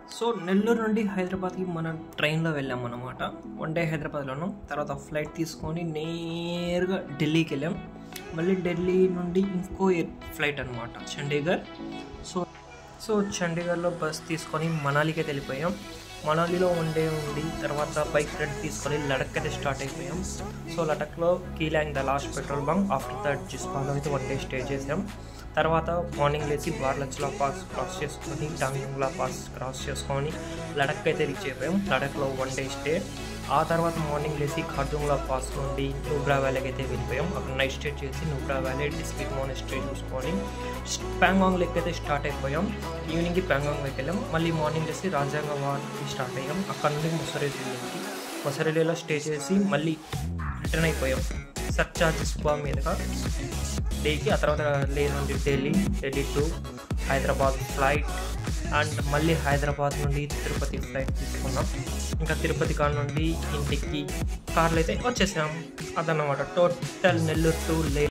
so Nellore నుండి హైదరాబాద్కి మనం ట్రైన్లో వెళ్ళాం అనమాట వన్ డే హైదరాబాద్లోను తర్వాత ఫ్లైట్ తీసుకొని నేరుగా ఢిల్లీకి వెళ్ళాం మళ్ళీ ఢిల్లీ నుండి ఇంకో ఎయిర్ ఫ్లైట్ అనమాట చండీగఢ్ సో సో చండీగఢ్లో బస్ తీసుకొని మనాలికి అయితే వెళ్ళిపోయాం మనాలిలో వన్ డే ఉండి తర్వాత బైక్ రెంట్ తీసుకొని లడక్ అయితే స్టార్ట్ అయిపోయాం సో లడక్లో Keylong the last petrol bunk after that జిస్పాలో అయితే వన్ డే స్టే చేసాం తర్వాత మార్నింగ్ లేచి బార్లచ్లా పాస్ క్రాస్ చేసుకొని డాంగ్లా పాస్ క్రాస్ చేసుకొని లడక్ అయితే రీచ్ అయిపోయాం లడక్లో వన్ డే స్టే ఆ తర్వాత మార్నింగ్ లేచి ఖర్జుంగ్లా పాస్ నుండి నూబ్రా వ్యాలీకి అయితే వెళ్ళిపోయాం అక్కడ నైట్ స్టే చేసి నూబ్రా వ్యాలీ డిస్ట్రిక్ట్ మోనెస్ట్రీ చూసుకొని ప్యాంగాంగ్ లెక్క అయితే స్టార్ట్ అయిపోయాం ఈవినింగ్కి ప్యాంగాంగ్ లెక్క వెళ్ళాం మళ్ళీ మార్నింగ్ లేచి రాజ్యాంగ వార్కి స్టార్ట్ అయ్యాం అక్కడ నుండి ముసరేలికి ముసరేలిలో స్టే చేసి మళ్ళీ రిటర్న్ అయిపోయాం సర్చా జిస్పా మీదుగా డేకి ఆ తర్వాత లే నుండి Delhi Delhi to Hyderabad flight and మళ్ళీ హైదరాబాద్ నుండి తిరుపతి ఫ్లైట్ తీసుకున్నాం ఇంకా తిరుపతి కాడ నుండి ఇంటికి కార్లు అయితే వచ్చేసాం అదన్నమాట టోటల్ నెల్లూరు టు లే